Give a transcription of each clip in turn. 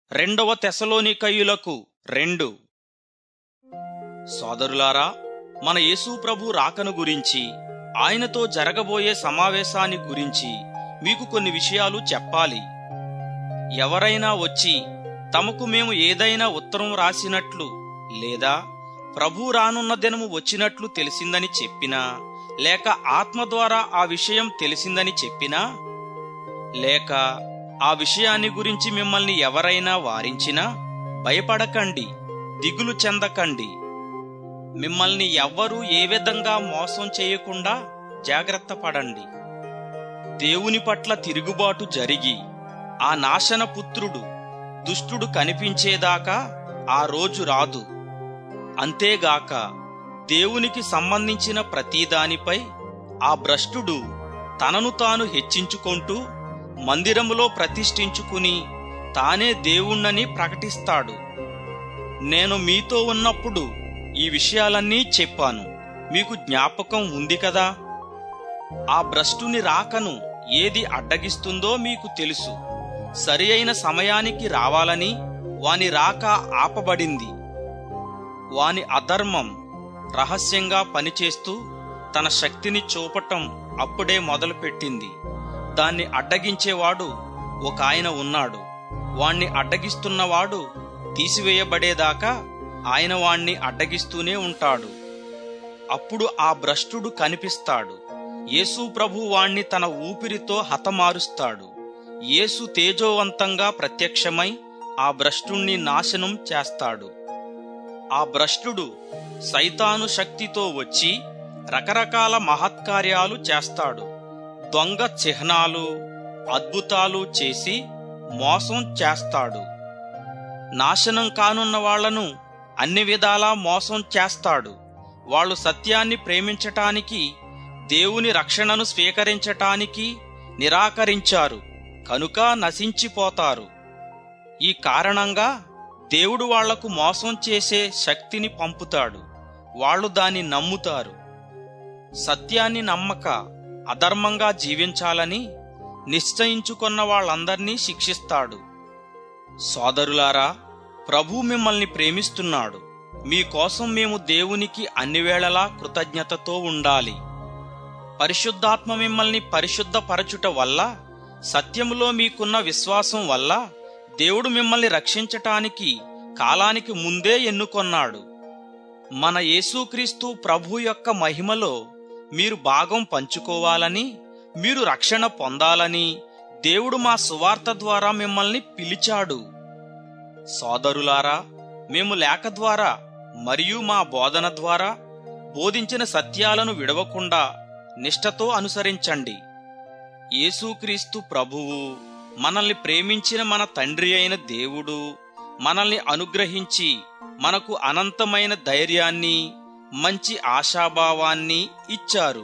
రెండవ తెసలోనికయులకు రెండు సోదరులారా మన యేసు ప్రభు రాకను గురించి ఆయనతో జరగబోయే సమావేశాన్ని గురించి మీకు కొన్ని విషయాలు చెప్పాలి ఎవరైనా వచ్చి తమకు మేము ఏదైనా ఉత్తరం రాసినట్లు లేదా ప్రభు రానున్న దినము వచ్చినట్లు తెలిసిందని చెప్పినా లేక ఆత్మ ద్వారా ఆ విషయం తెలిసిందని చెప్పినా లేక ఆ విషయాన్ని గురించి మిమ్మల్ని ఎవరైనా వారించినా భయపడకండి దిగులు చెందకండి మిమ్మల్ని ఎవ్వరూ ఏ విధంగా మోసం చేయకుండా జాగ్రత్త పడండి దేవుని పట్ల తిరుగుబాటు జరిగి ఆ నాశన పుత్రుడు దుష్టుడు కనిపించేదాకా ఆ రోజు రాదు అంతేగాక దేవునికి సంబంధించిన ప్రతిదానిపై ఆ భ్రష్టుడు తనను తాను హెచ్చించుకుంటూ మందిరములో ప్రతిష్ఠించుకుని తానే దేవుణ్ణని ప్రకటిస్తాడు నేను మీతో ఉన్నప్పుడు ఈ విషయాలన్నీ చెప్పాను మీకు జ్ఞాపకం ఉంది కదా ఆ భ్రష్టుని రాకను ఏది అడ్డగిస్తుందో మీకు తెలుసు సరి అయిన సమయానికి రావాలని వాని రాక ఆపబడింది వాని అధర్మం రహస్యంగా పనిచేస్తూ తన శక్తిని చూపటం అప్పుడే మొదలుపెట్టింది దాన్ని అడ్డగించేవాడు ఒక ఆయన ఉన్నాడు వాణ్ణి అడ్డగిస్తున్నవాడు తీసివేయబడేదాకా ఆయన వాణ్ణి అడ్డగిస్తూనే ఉంటాడు అప్పుడు ఆ భ్రష్టుడు కనిపిస్తాడు యేసు ప్రభు వాణ్ణి తన ఊపిరితో హతమారుస్తాడు యేసు తేజోవంతంగా ప్రత్యక్షమై ఆ భ్రష్టుణ్ణి నాశనం చేస్తాడు ఆ భ్రష్టుడు సైతాను శక్తితో వచ్చి రకరకాల మహత్కార్యాలు చేస్తాడు దొంగ చిహ్నాలు అద్భుతాలు చేసి మోసం చేస్తాడు నాశనం కానున్న వాళ్లను అన్ని విధాలా మోసం చేస్తాడు వాళ్ళు సత్యాన్ని ప్రేమించటానికి దేవుని రక్షణను స్వీకరించటానికి నిరాకరించారు కనుక నశించిపోతారు ఈ కారణంగా దేవుడు వాళ్లకు మోసం చేసే శక్తిని పంపుతాడు వాళ్ళు దాన్ని నమ్ముతారు సత్యాన్ని నమ్మక అధర్మంగా జీవించాలని నిశ్చయించుకున్న వాళ్ళందర్నీ శిక్షిస్తాడు సోదరులారా ప్రభు మిమ్మల్ని ప్రేమిస్తున్నాడు మీకోసం మేము దేవునికి అన్ని వేళలా కృతజ్ఞతతో ఉండాలి పరిశుద్ధాత్మ మిమ్మల్ని పరిశుద్ధపరచుట వల్ల సత్యములో మీకున్న విశ్వాసం వల్ల దేవుడు మిమ్మల్ని రక్షించటానికి కాలానికి ముందే ఎన్నుకొన్నాడు మన యేసుక్రీస్తు ప్రభు యొక్క మహిమలో మీరు భాగం పంచుకోవాలని మీరు రక్షణ పొందాలని దేవుడు మా సువార్త ద్వారా మిమ్మల్ని పిలిచాడు సోదరులారా మేము లేఖ ద్వారా మరియు మా బోధన ద్వారా బోధించిన సత్యాలను విడవకుండా నిష్ఠతో అనుసరించండి యేసుక్రీస్తు ప్రభువు మనల్ని ప్రేమించిన మన తండ్రి అయిన దేవుడు మనల్ని అనుగ్రహించి మనకు అనంతమైన ధైర్యాన్ని మంచి ఆశాభావాన్ని ఇచ్చారు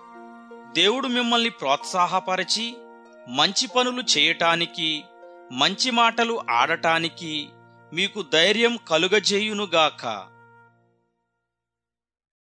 దేవుడు మిమ్మల్ని ప్రోత్సాహపరిచి మంచి పనులు చేయటానికి మంచి మాటలు ఆడటానికి మీకు ధైర్యం కలుగజేయునుగాక